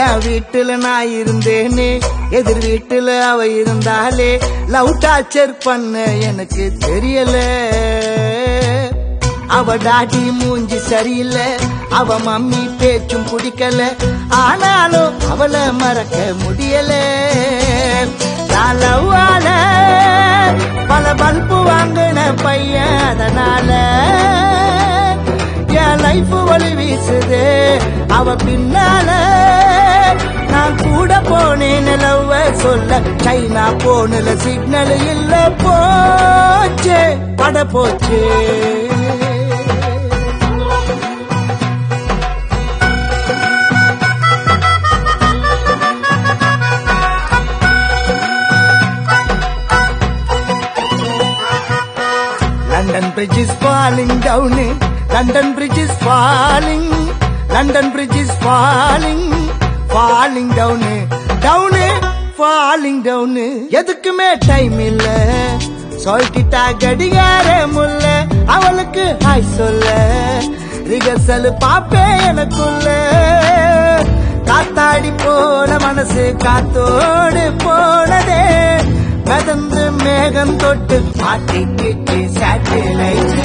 என் வீட்டுல நான் இருந்தேனே எதிர் வீட்டுல அவ இருந்தாலே லவ் டார்ச்சர் பண்ண எனக்கு தெரியல அவ டாடி மூஞ்சி சரியில்லை அவ மம்மி பேச்சும் பிடிக்கல ஆனாலும் அவளை மறக்க முடியல நான் லவ்வால பல பல்பு வாங்கின பையன் அதனால என் லைஃப் வழி வீசுது அவ பின்னால நான் கூட போனேன் லவ் சொல்ல சைனா போனல சிக்னல் இல்ல போச்சே பட போச்சே London Bridge is falling down. London Bridge is falling. London Bridge is falling. Falling down. Down. Falling down. எதுக்குமே டைம் இல்ல சொல்லிட்டா கடிகார முல்ல அவளுக்கு ஹாய் சொல்ல ரிகர்சல் பாப்பே எனக்குள்ள காத்தாடி போன மனசு காத்தோடு போனதே மிதந்து மேகம் தொட்டு மாட்டிக்கிட்டு சேட்டலைட்ல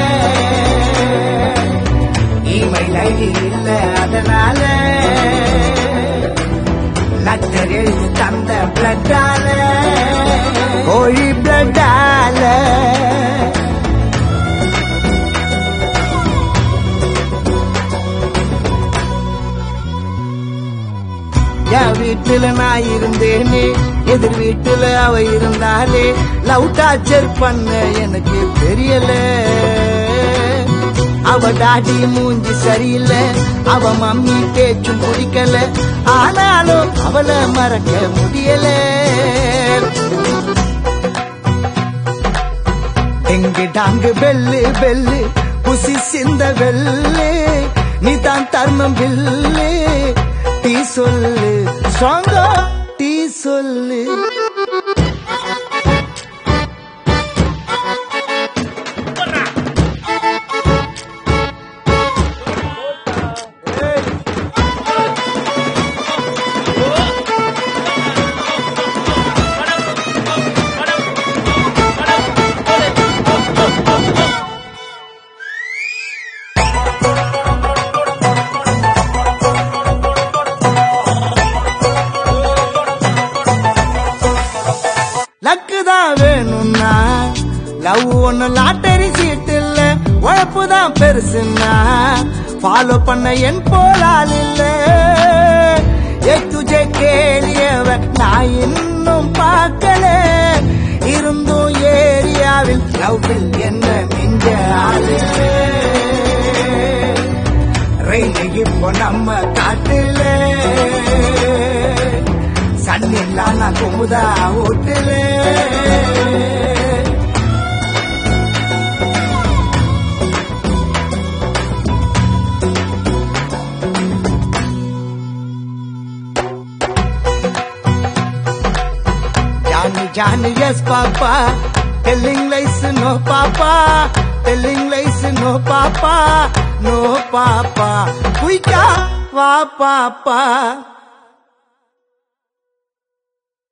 இமெயில் ஐடி இல்ல அதனால லட்டர் எழுதி தந்த பிளட்டால கோழி பிளட்டால என் வீட்டுல நான் இருந்தேனே எதிர் வீட்டுல அவ இருந்தாலே லவ் டார்ச்சர் பண்ண எனக்கு தெரியல அவ டாடி மூஞ்சி சரியில்லை அவ மம்மி பேச்சும் பிடிக்கல ஆனாலும் அவளை மறக்க முடியல எங்கு டாங்கு பெல்லு பெல்லு புசி சிந்த வெள்ளு நீதான் தர்மம் பில்லு டீ சொல்லு ஸ்ட்ராங்கா டீ சொல்லு லக்கு தான் வேணும்னா லவ் ஒண்ணு லாட்டரி சீட் இல்ல உழைப்பு தான் பெருசுன்னா ஃபாலோ பண்ண என் போலால் இல்ல ஏ துஜே கேளியவ நான் இன்னும் பார்க்கல இருந்தும் ஏரியாவில் லவ்வில் என்ன மிஞ்ச ஆளு ரயில் இப்போ நம்ம காட்டுல சன்னில்லா நான் Kumudha ஓட்டுல Johnny, Johnny, yes, Papa. Telling lies, no, Papa. Telling lies, no, Papa. No, Papa. Kuika, wa, Papa.